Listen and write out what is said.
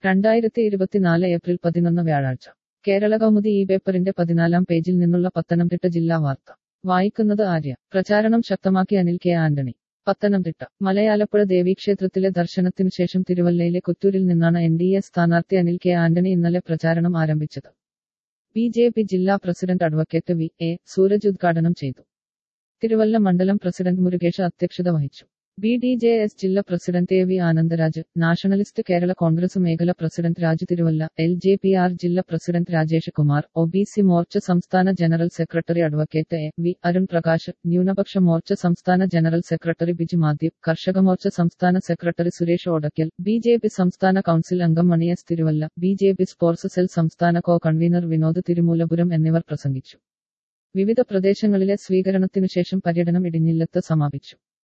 രണ്ടായിരത്തി ഇരുപത്തിനാല് ഏപ്രിൽ പതിനൊന്ന് വ്യാഴാഴ്ച കേരള കൗമുദി ഈ പേപ്പറിന്റെ പതിനാലാം പേജിൽ നിന്നുള്ള പത്തനംതിട്ട ജില്ലാ വാർത്ത വായിക്കുന്നത് ആര്യ പ്രചാരണം ശക്തമാക്കി അനിൽ കെ ആന്റണി പത്തനംതിട്ട മലയാലപ്പുഴ ദേവീക്ഷേത്രത്തിലെ ദർശനത്തിനു ശേഷം തിരുവല്ലയിലെ കുറ്റൂരിൽ നിന്നാണ് എൻ ഡി എ സ്ഥാനാർത്ഥി അനിൽ കെ ആന്റണി ഇന്നലെ പ്രചാരണം ആരംഭിച്ചത് ബി ജെ പി ജില്ലാ president advocate V A Sooraj ഉദ്ഘാടനം ചെയ്തു തിരുവല്ല മണ്ഡലം പ്രസിഡന്റ് മുരുകേഷ് അധ്യക്ഷത വഹിച്ചു ബി ഡി ജെ എസ് ജില്ലാ president A V Anandaraj nationalist Kerala congress മേഖല president Raju Thiruvalla L J P R ജില്ലാ president Rajesh Kumar O B C Morcha സംസ്ഥാന general secretary advocate A V Arun Prakash ന്യൂനപക്ഷ മോർച്ച സംസ്ഥാന ജനറൽ സെക്രട്ടറി ബിജു മാത്യു കർഷക മോർച്ച സംസ്ഥാന secretary Suresh Odakkal B J P സംസ്ഥാന കൌൺസിൽ അംഗം Mani S Thiruvalla B J P sports cell സംസ്ഥാന കോ കൺവീനർ വിനോദ് തിരുമൂലപുരം എന്നിവർ പ്രസംഗിച്ചു വിവിധ പ്രദേശങ്ങളിലെ സ്വീകരണത്തിനുശേഷം പര്യടനം ഇടിഞ്ഞില്ലത്ത് സമാപിച്ചു